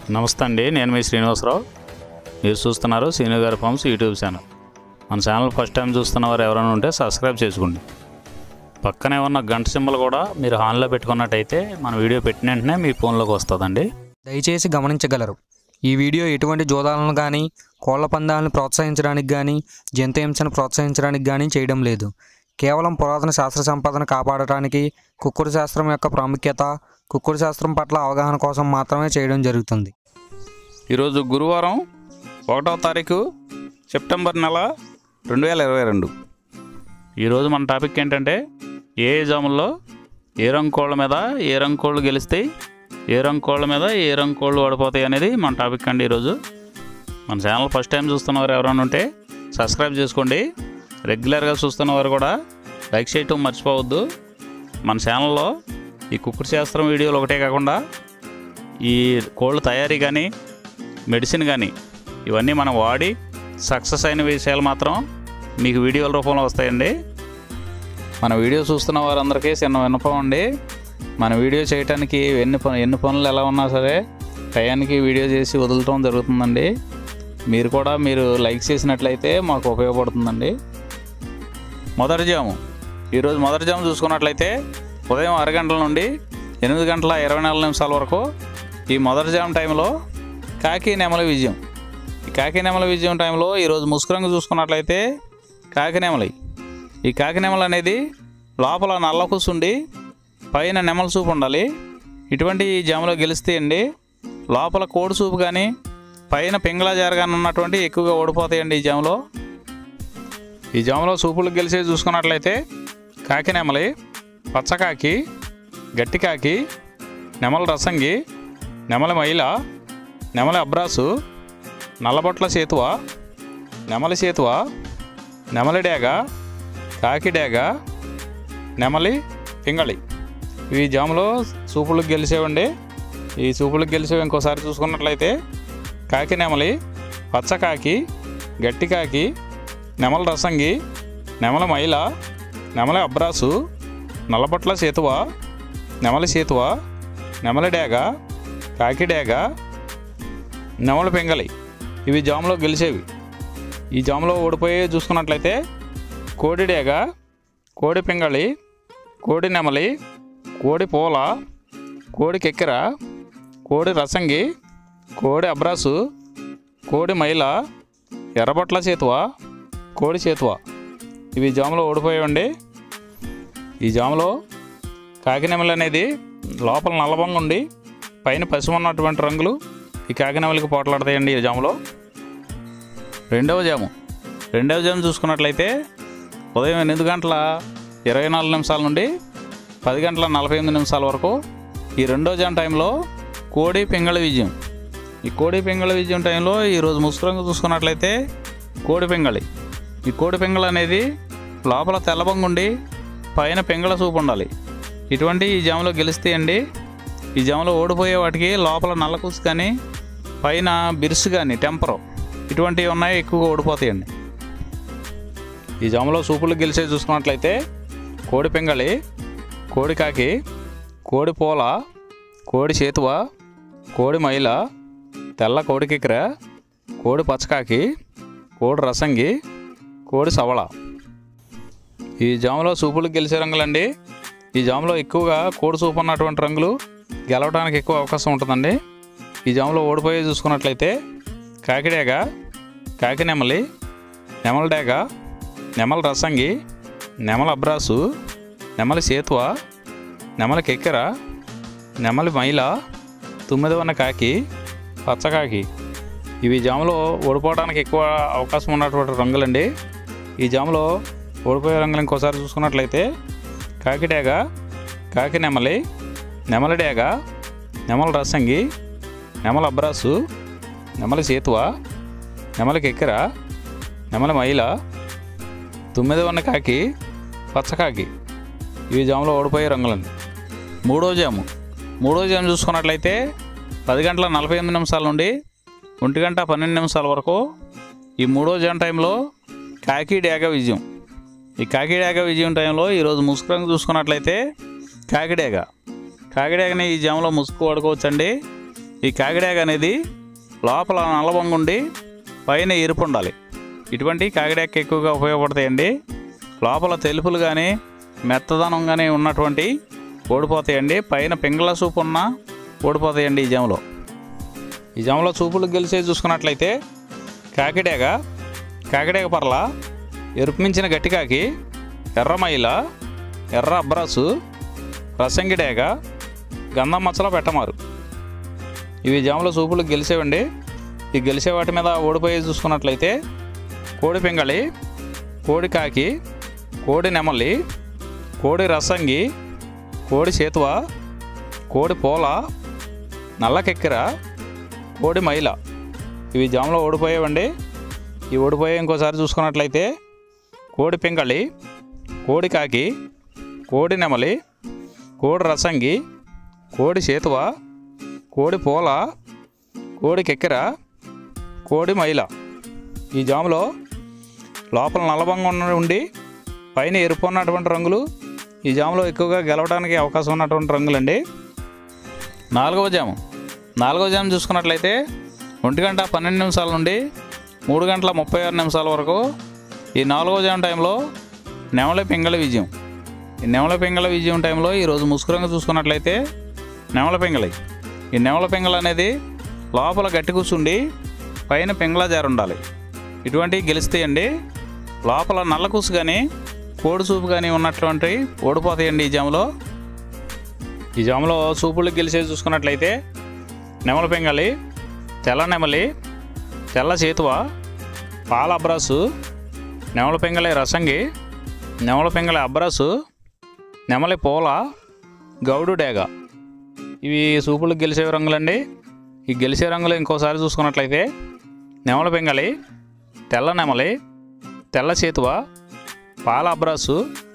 నమస్తే అండి నేను మీ శ్రీనివాసరావు మీరు చూస్తున్నారు శ్రీను గారి ఫార్మ్స్ యూట్యూబ్ ఛానల్ మన ఛానల్ ఫస్ట్ టైం చూస్తున్న వారు ఎవరైనా ఉంటే సబ్స్క్రైబ్ చేసుకోండి పక్కనే ఉన్న గంట సింబల్ కూడా మీరు ఆన్లో పెట్టుకున్నట్టయితే మన వీడియో పెట్టిన వెంటనే మీ ఫోన్లోకి వస్తుందండి దయచేసి గమనించగలరు ఈ వీడియో ఎటువంటి జోదాలను కానీ కోళ్ల పందాలను ప్రోత్సహించడానికి కానీ జంతు హింసను ప్రోత్సహించడానికి కానీ చేయడం లేదు కేవలం పురాతన శాస్త్ర సంపదను కాపాడటానికి కుక్కుడు శాస్త్రం యొక్క ప్రాముఖ్యత కుక్కుడు శాస్త్రం పట్ల అవగాహన కోసం మాత్రమే చేయడం జరుగుతుంది ఈరోజు గురువారం ఒకటవ తారీఖు సెప్టెంబర్ నెల రెండు వేల ఇరవై రెండు ఈరోజు మన టాపిక్ ఏంటంటే ఏ జాముల్లో ఏ రంగు కోళ్ళ మీద ఏ రంగు కోళ్ళు గెలుస్తాయి ఏ రంగు కోళ్ళ మీద ఏ రంగు కోళ్ళు ఓడిపోతాయి అనేది మన టాపిక్ అండి ఈరోజు మన ఛానల్ ఫస్ట్ టైం చూస్తున్నవారు ఎవరైనా ఉంటే సబ్స్క్రైబ్ చేసుకోండి రెగ్యులర్గా చూస్తున్నవారు కూడా లైక్ చేయటం మర్చిపోవద్దు మన ఛానల్లో ఈ కుక్కుడు శాస్త్రం వీడియోలు ఒకటే కాకుండా ఈ కోళ్ళ తయారీ కానీ మెడిసిన్ కానీ ఇవన్నీ మనం వాడి సక్సెస్ అయిన విషయాలు మాత్రం మీకు వీడియోల రూపంలో వస్తాయండి మన వీడియో చూస్తున్న వారందరికీ చిన్న విన్నపం అండి మన వీడియో చేయడానికి ఎన్ని పను ఎన్ని పనులు ఎలా ఉన్నా సరే టయానికి వీడియో చేసి వదలటం జరుగుతుందండి మీరు కూడా మీరు లైక్ చేసినట్లయితే మాకు ఉపయోగపడుతుందండి మొదటి జాము ఈరోజు మొదటి జాము చూసుకున్నట్లయితే ఉదయం అరగంటల నుండి ఎనిమిది గంటల ఇరవై నాలుగు నిమిషాల వరకు ఈ మొదటి జాము టైంలో కాకి నెమలి విజయం ఈ కాకి నెమలి విజయం టైంలో ఈరోజు ముసుకురంగు చూసుకున్నట్లయితే కాకి నెమలి ఈ కాకి నెమలి అనేది లోపల నల్ల కూసుండి పైన నెమల సూపు ఉండాలి ఇటువంటి ఈ జాములో గెలిస్తే అండి లోపల కోడి సూపు కానీ పైన పింగళ జారగానే ఉన్నటువంటి ఎక్కువగా ఓడిపోతాయండి ఈ జాములో ఈ జాములో సూపులు గెలిచే చూసుకున్నట్లయితే కాకి నెమలి పచ్చకాకి గట్టి కాకి నెమల రసంగి నెమలి మైల నెమలి అబ్రాసు నల్లబొట్ల సేతువ నెమలి సేతువ నెమలి డేగ కాకి డేగ నెమలి పింగళి ఇవి జాములో సూపులకు గెలిచేవండి ఈ సూపులకు గెలిచేవి ఇంకోసారి చూసుకున్నట్లయితే కాకి నెమలి పచ్చకాకి గట్టి కాకి నెమల రసంగి నెమల మైల నెమలి అబ్రాసు నల్లబొట్ల సేతువ నెమలి సేతువ నెమలి డేగ కాకి డేగ నెమలి పింగళి ఇవి జాములో గెలిచేవి ఈ జాములో ఓడిపోయి చూసుకున్నట్లయితే కోడి డేగ కోడి పింగళి కోడి నెమలి కోడి పూల కోడి కెక్కెర కోడి రసంగి కోడి అబ్రాసు కోడి మైల ఎర్రబొట్ల చేతువ కోడి చేతువ ఇవి జాములో ఓడిపోయాయండి ఈ జాములో కాకినెమలి అనేది లోపల నల్లబంగా ఉండి పైన పసుపు ఉన్నటువంటి రంగులు ఈ కాకినెమలికి పోట్లాడతాయండి ఈ జాములో రెండవ జాము రెండవ జాము చూసుకున్నట్లయితే ఉదయం ఎనిమిది గంటల ఇరవై నాలుగు నిమిషాల నుండి పది గంటల నలభై ఎనిమిది నిమిషాల వరకు ఈ రెండో జామ్ టైంలో కోడి పింగళి విజయం ఈ కోడి పింగళి విజయం టైంలో ఈరోజు ముసుకురంగు చూసుకున్నట్లయితే కోడి పింగళి ఈ కోడి పింగళి అనేది లోపల తెల్లబంగుండి పైన పింగళ సూపు ఉండాలి ఇటువంటి ఈ జాములో గెలిస్తే అండి ఈ జాములో ఓడిపోయే వాటికి లోపల నల్లకుసు కానీ పైన బిరుసు కానీ టెంపరు ఇటువంటివి ఉన్నాయి ఎక్కువగా ఓడిపోతాయండి ఈ జాములో సూపులు గెలిచే చూసుకున్నట్లయితే కోడి పింగళి కోడి కాకి కోడి పూల కోడి చేతువ కోడి మైల తెల్ల కోడి కిక్కెర కోడి పచ్చకాకి కోడి రసంగి కోడి సవళ ఈ జాములో సూపులు గెలిచే రంగులండి ఈ జాములో ఎక్కువగా కోడి సూపు ఉన్నటువంటి రంగులు గెలవడానికి ఎక్కువ అవకాశం ఉంటుందండి ఈ జాములో ఓడిపోయి చూసుకున్నట్లయితే కాకిడేగ కాకి నెమలి నెమల డేగ నెమల రసంగి నెమల అబ్రాసు నెమలి సేతువ నెమలి కెక్కెర నెమలి మైల తుమ్మిదవన్న కాకి పచ్చకాకి ఇవి జాములో ఓడిపోవడానికి ఎక్కువ అవకాశం ఉన్నటువంటి రంగులండి ఈ జాములో ఓడిపోయే రంగులు ఇంకోసారి చూసుకున్నట్లయితే కాకి డేగ కాకి నెమలి నెమలి డేగ నెమల రసంగి నెమల అబ్రాసు నెమలి సేతువ నెమలి కెక్కెర నెమలి మైల తొమ్మిది వన్న కాకి పచ్చకాకి ఇవి జాములో ఓడిపోయే రంగులండి మూడో జాము మూడో జాము చూసుకున్నట్లయితే పది గంటల నలభై ఎనిమిది నిమిషాల నుండి ఒంటి గంట పన్నెండు నిమిషాల వరకు ఈ మూడో జామ్ టైంలో కాకి డేగ విజయం ఈ కాకి డేగ విజయం టైంలో ఈరోజు ముసుగు రంగు చూసుకున్నట్లయితే కాకిడేగ కాకిడేగని ఈ జాములో ముసుగు వాడుకోవచ్చండి ఈ కాకిడాక అనేది లోపల నల్లబొంగుండి పైన ఎరుపు ఉండాలి ఇటువంటి కాకిడాక ఎక్కువగా ఉపయోగపడతాయండి లోపల తెలుపులు కానీ మెత్తదనం కానీ ఉన్నటువంటి ఓడిపోతాయండి పైన పింగళ సూపు ఉన్న ఓడిపోతాయండి ఈ జాములో ఈ జాములో చూపులు గెలిచే చూసుకున్నట్లయితే కాకిడాక కాకిడాక పర్ల ఎరుపు మించిన గట్టికాకి ఎర్రమైల ఎర్ర అబ్రాసు రసంగిడేగ గంధం మచ్చలో పెట్టమారు ఇవి జాముల సూపులు గెలిచేవండి ఈ గెలిచే వాటి మీద ఓడిపోయి చూసుకున్నట్లయితే కోడి పింగళి కోడి కాకి కోడి నెమలి కోడి రసంగి కోడి చేతువ కోడి పోల నల్లకెక్కెర కోడి మైల ఇవి జాములో ఓడిపోయేవండి ఈ ఓడిపోయే ఇంకోసారి చూసుకున్నట్లయితే కోడి పింగళి కోడి కాకి కోడి నెమలి కోడి రసంగి కోడి చేతువ కోడి పోల కోడి కెక్కెర కోడి మైల ఈ జాములో లోపల నల్లబంగా ఉన్న ఉండి పైన ఎరుపు ఉన్నటువంటి రంగులు ఈ జాములో ఎక్కువగా గెలవడానికి అవకాశం ఉన్నటువంటి రంగులండి నాలుగవ జాము నాలుగవ జాము చూసుకున్నట్లయితే ఒంటి గంట పన్నెండు నిమిషాల నుండి మూడు గంటల ముప్పై ఆరు నిమిషాల వరకు ఈ నాలుగవ జాము టైంలో నెమలి పింగళ విజయం ఈ నెమల పింగళ విజయం టైంలో ఈరోజు ముసుకురంగా చూసుకున్నట్లయితే నెమల పింగళి ఈ నెమల పింగళ అనేది లోపల గట్టి కూర్చుండి పైన పింగళ జారు ఉండాలి ఇటువంటివి గెలుస్తాయండి లోపల నల్ల కూసు కానీ కోడి సూపు కానీ ఉన్నటువంటి ఓడిపోతాయండి ఈ జాములో ఈ జాములో సూపులు గెలిచేది చూసుకున్నట్లయితే నెమల పింగళి తెల్ల నెమలి తెల్ల చేతువ పాల అబ్రాసు నెమల పింగళి రసంగి నెమల పింగళి అబ్రాసు నెమలి పోల గౌడు డేగ ఇవి సూపులు గెలిచే రంగులండి ఈ గెలిచే రంగులు ఇంకోసారి చూసుకున్నట్లయితే నెమల పింగళి తెల్ల నెమలి తెల్ల చేతువ పాల అబ్రాసు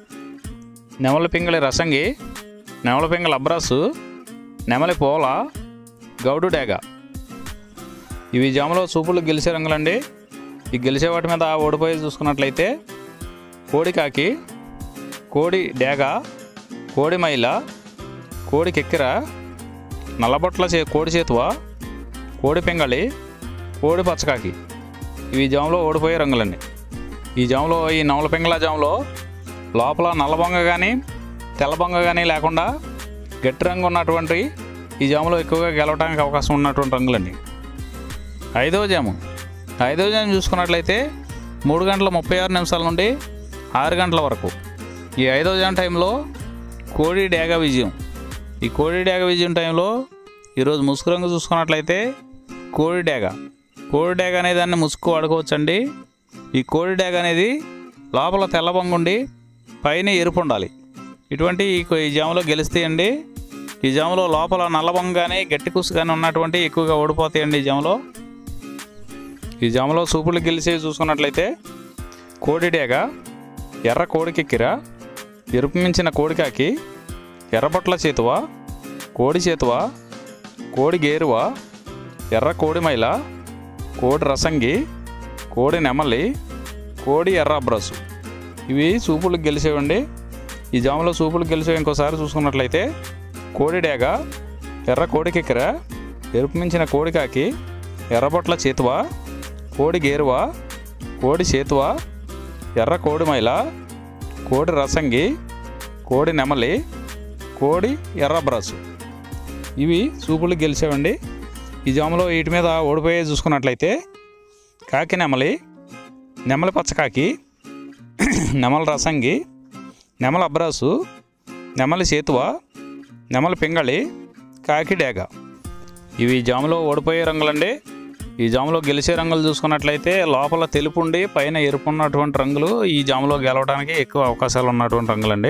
నెమల పింగళి రసంగి నెమల పింగళి అబ్రాసు నెమలి పోల గౌడు డేగ ఇవి జాములో సూపులు గెలిచే రంగులండి ఈ గెలిచే వాటి మీద ఓడిపోయి చూసుకున్నట్లయితే కోడి కాకి కోడి డేగ కోడి మైల కోడి కెక్కెర నల్లబొట్ల చే కోడి చేతువ కోడి పింగళి కోడి పచ్చకాకి ఇవి జాములో ఓడిపోయే రంగులండి ఈ జాములో ఈ నవల పింగళ జాములో లోపల నల్లబొంగ కానీ తెల్లబొంగ కానీ లేకుండా గట్టి రంగు ఉన్నటువంటి ఈ జాములో ఎక్కువగా గెలవడానికి అవకాశం ఉన్నటువంటి రంగులండి ఐదవ జాము ఐదవ జాము చూసుకున్నట్లయితే మూడు గంటల ముప్పై ఆరు నిమిషాల నుండి ఆరు గంటల వరకు ఈ ఐదవ జాము టైంలో కోడి డేగ విజయం ఈ కోడి డేగ విజయం టైంలో ఈరోజు ముసుగు రంగు చూసుకున్నట్లయితే కోడి డేగ కోడి డేగ అనే దాన్ని ముసుగు వాడుకోవచ్చండి ఈ కోడి డేగ అనేది లోపల తెల్లబొంగుండి పైన ఎరుపు ఉండాలి ఇటువంటి ఈ కొ- ఈ జాములో గెలుస్తాయండి ఈ జాములో లోపల నల్లబొంగ కానీ గట్టి కుసు కానీ ఉన్నటువంటి ఎక్కువగా ఓడిపోతాయండి ఈ జాములో ఈ జాములో సూపులు గెలిచి చూసుకున్నట్లయితే కోడి డేగ ఎర్ర కోడికెక్కిర ఎరుపు మించిన కోడికాకి ఎర్రబొట్ల చేతువ కోడి చేతువ కోడి గేరువ ఎర్ర కోడి మైల కోడి రసంగి కోడి నెమలి కోడి ఎర్ర అబ్రసు ఇవి సూపులు గెలిచేవండి ఈ జాములో సూపులు గెలిచేవి ఇంకోసారి చూసుకున్నట్లయితే కోడి డేగ ఎర్ర కోడికెక్కెర ఎరుపు మించిన కోడికాకి ఎర్రబొట్ల చేతువ కోడి గేరువ కోడి చేతువ ఎర్ర కోడి మైల కోడి రసంగి కోడి నెమలి కోడి ఎర్ర బ్రసు ఇవి సూపులు గెలిచేవండి ఈ జాములో వీటి మీద ఓడిపోయే చూసుకున్నట్లయితే కాకి నెమలి నెమలి పచ్చకాకి నెమల రసంగి నెమల అబ్రాసు నెమలి చేతువ నెమలి పింగళి కాకి డేగ ఇవి జాములో ఓడిపోయే రంగులండి ఈ జాములో గెలిచే రంగులు చూసుకున్నట్లయితే లోపల తెలుపు ఉండి పైన ఎరుపు ఉన్నటువంటి రంగులు ఈ జాములో గెలవడానికి ఎక్కువ అవకాశాలు ఉన్నటువంటి రంగులండి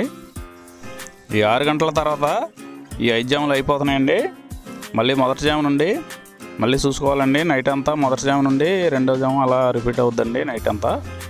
ఈ ఆరు గంటల తర్వాత ఈ ఐదు జాములు అయిపోతున్నాయండి మళ్ళీ మొదటి జాము నుండి మళ్ళీ చూసుకోవాలండి నైట్ అంతా మొదటి జాము నుండి రెండో జాము అలా రిపీట్ అవుద్దండి నైట్ అంతా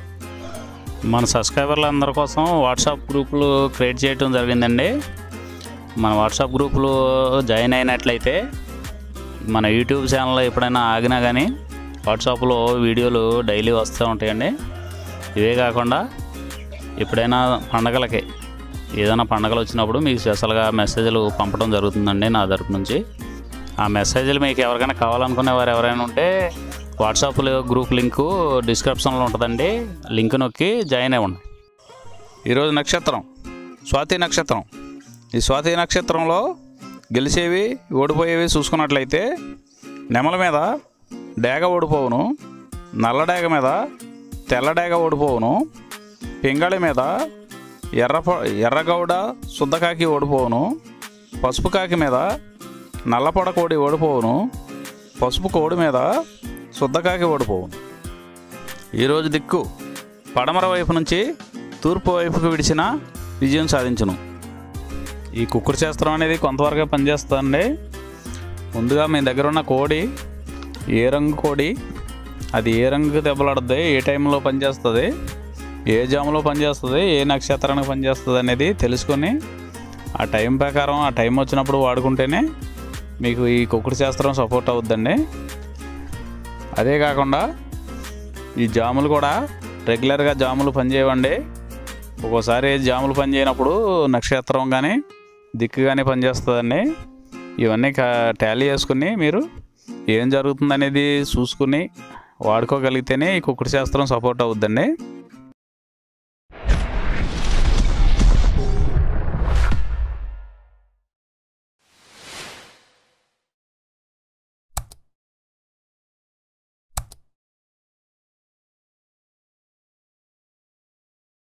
మన సబ్స్క్రైబర్ల అందరి కోసం వాట్సాప్ గ్రూపులు క్రియేట్ చేయడం జరిగిందండి మన వాట్సాప్ గ్రూపులు జాయిన్ అయినట్లయితే మన యూట్యూబ్ ఛానల్ ఎప్పుడైనా ఆగినా కానీ వాట్సాప్లో వీడియోలు డైలీ వస్తూ ఉంటాయండి ఇవే కాకుండా ఎప్పుడైనా పండగలకి ఏదైనా పండగలు వచ్చినప్పుడు మీకు స్పెషల్గా మెసేజ్లు పంపడం జరుగుతుందండి నా తరపు నుంచి ఆ మెసేజ్లు మీకు ఎవరికైనా కావాలనుకునే వారు ఎవరైనా ఉంటే వాట్సాప్లో గ్రూప్ లింకు డిస్క్రిప్షన్లో ఉంటుందండి లింక్ నొక్కి జాయిన్ అవ్వండి ఈరోజు నక్షత్రం స్వాతి నక్షత్రం ఈ స్వాతి నక్షత్రంలో గెలిచేవి ఓడిపోయేవి చూసుకున్నట్లయితే నెమల మీద డేగ ఓడిపోవును నల్ల డేగ మీద తెల్ల డేగ ఓడిపోవును పింగళి మీద ఎర్ర ఎర్రగౌడ శుద్ధకాకి ఓడిపోవును పసుపు కాకి మీద నల్లపొడ కోడి ఓడిపోవును పసుపు కోడి మీద శుద్ధకాకి ఓడిపోవును ఈరోజు దిక్కు పడమర వైపు నుంచి తూర్పు వైపుకు విడిచిన విజయం సాధించును ఈ కుక్కుడు శాస్త్రం అనేది కొంతవరకే పనిచేస్తుందండి ముందుగా మీ దగ్గర ఉన్న కోడి ఏ రంగు కోడి అది ఏ రంగు దెబ్బలాడుద్ది ఏ టైంలో పనిచేస్తుంది ఏ జాములో పనిచేస్తుంది ఏ నక్షత్రానికి పనిచేస్తుంది అనేది తెలుసుకొని ఆ టైం ప్రకారం ఆ టైం వచ్చినప్పుడు వాడుకుంటేనే మీకు ఈ కుక్కుడు శాస్త్రం సపోర్ట్ అవుద్దండి అదే కాకుండా ఈ జాములు కూడా రెగ్యులర్గా జాములు పనిచేయవండి ఒక్కోసారి జాములు పనిచేయనప్పుడు నక్షత్రం కానీ దిక్కు కానీ పనిచేస్తుందండి ఇవన్నీ టాలీ చేసుకుని మీరు ఏం జరుగుతుందనేది చూసుకుని వాడుకోగలిగితేనే ఈ కుక్కుడు శాస్త్రం సపోర్ట్ అవుద్దండి